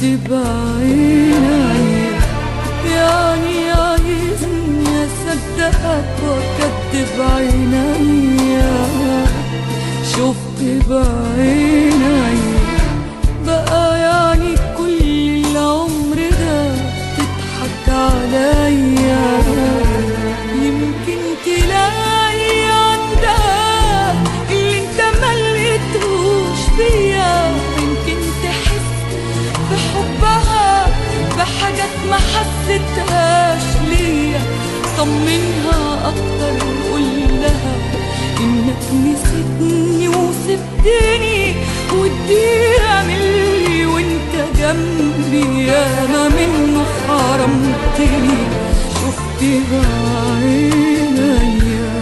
اكدب عيني يعني عايزني اصدقك واكدب عيني شفت بعيني بقى يعني كل العمر ده تضحك عليا يمكن تلاقي عندها اللي انت ملقتوش فيا يمكن تحس بحبها بحاجات ما حسيتهاش ليا طمنها اكتر قول لها انك نسيتني وسبتني واديها ملي وانت جنبي ياما منه حرمتني شفت بعينيا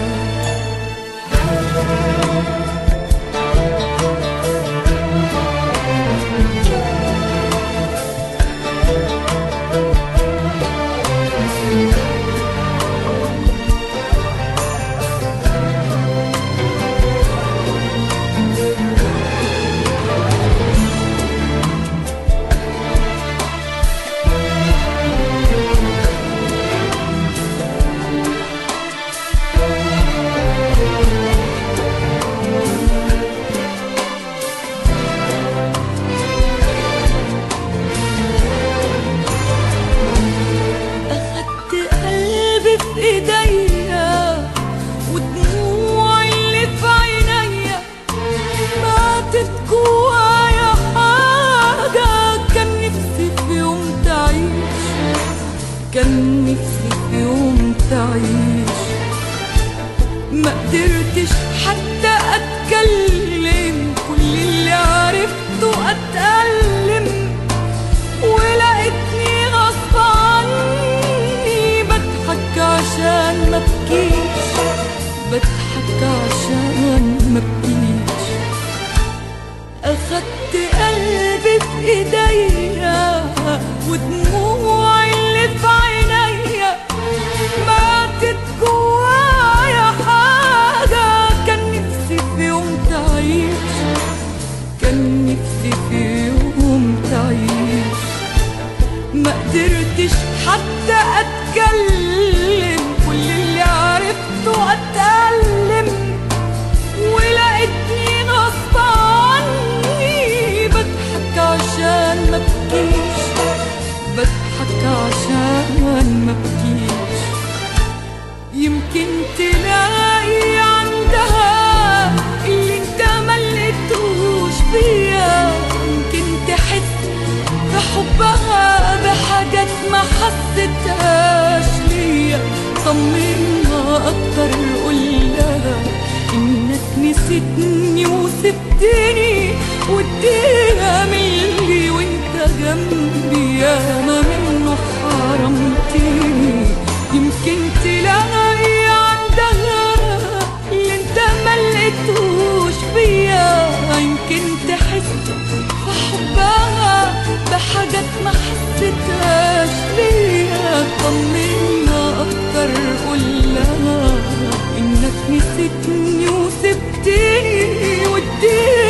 أخدت قلبي في إيديا ودموعي اللي في عينيا ماتت جوايا حاجة كان نفسي في يوم تعيش كان نفسي في يوم تعيش ما قدرتش حتى أتكلم كل اللي عرفته أتألم ولقيتني غصب عني بضحك عشان ما بكيش بضحك عشان ما بكيش أخدت قلبي في إيديا ودموعي اللي في عينيا ماتت جوايا حاجة كان نفسي في يوم تعيش كان نفسي في يوم تعيش ما قدرتش حتى اتكلم كل اللي عرفته اتألم ولقيتني غصب عني بضحك عشان ما بكيش بضحك عشان ما بكيش يمكن تلاقي عندها اللي انت ملقتوش فيا يمكن تحس بحبها بحاجات ما حسيتهاش ليا طمنها اكتر قولها انك نسيتني وسبتني واديها ملي وانت جنبي ياما منه حرمتني يمكن تلاقي عندها اللي انت ملقتوش فيا يمكن تحس بحبها بحاجات ما حسيتهاش ليا طمنا اكتر قولها انك نسيتني وسبتني واديها